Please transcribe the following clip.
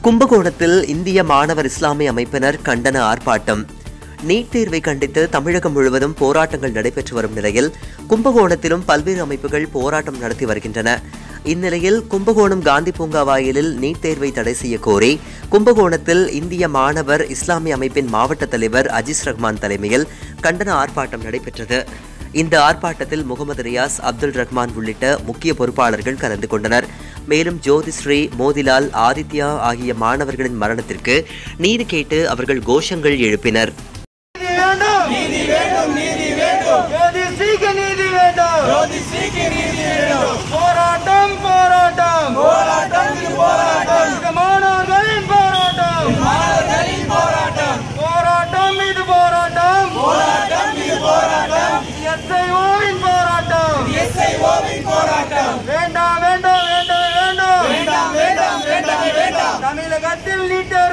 கும்பகோணத்தில் இந்திய மாணவர் இஸ்லாமிய அமைப்பினர் கண்டன ஆர்ப்பாட்டம் நீட் தேர்வை கண்டித்து தமிழகம் முழுவதும் போராட்டங்கள் நடைபெற்று வரும் நிலையில் கும்பகோணத்திலும் பல்வேறு அமைப்புகள் போராட்டம் நடத்தி வருகின்றன இந்நிலையில் கும்பகோணம் காந்தி பூங்கா வாயிலில் நீட் தேர்வை தடை செய்ய கோரி கும்பகோணத்தில் இந்திய மாணவர் இஸ்லாமிய அமைப்பின் மாவட்ட தலைவர் அஜிஸ் ரஹ்மான் தலைமையில் கண்டன ஆர்ப்பாட்டம் நடைபெற்றது இந்த ஆர்ப்பாட்டத்தில் முகமது ரியாஸ் அப்துல் ரஹ்மான் உள்ளிட்ட முக்கிய பொறுப்பாளர்கள் கலந்து கொண்டனர் மேலும் ஜோதிஸ்ரீ மோதிலால் ஆதித்யா ஆகிய மாணவர்களின் மரணத்திற்கு நீதி கேட்டு அவர்கள் கோஷங்கள் எழுப்பினர் நீதி வேண்டும் நீதி வேண்டும் ஜோதி ஸ்ரீக்கு நீதி வேண்டும் ஜோதி ஸ்ரீக்கு நீதி வேண்டும் போராட்டம் போராட்டம் போராட்டம் இது போராட்டம் இது மாணவர்களின் போராட்டம் மாணவர்களின் போராட்டம் போராட்டம் இது போராட்டம் போராட்டம் இது போராட்டம் எஸ்ஐஓவின் போராட்டம் எஸ்ஐஓவின் போராட்டம் வேண்டாம் வேண்டாம் வேண்டாம் வேண்டாம் வேண்டாம் வேண்டாம் வேண்டாம் வேண்டாம் தமிழகத்தில் நீட்டு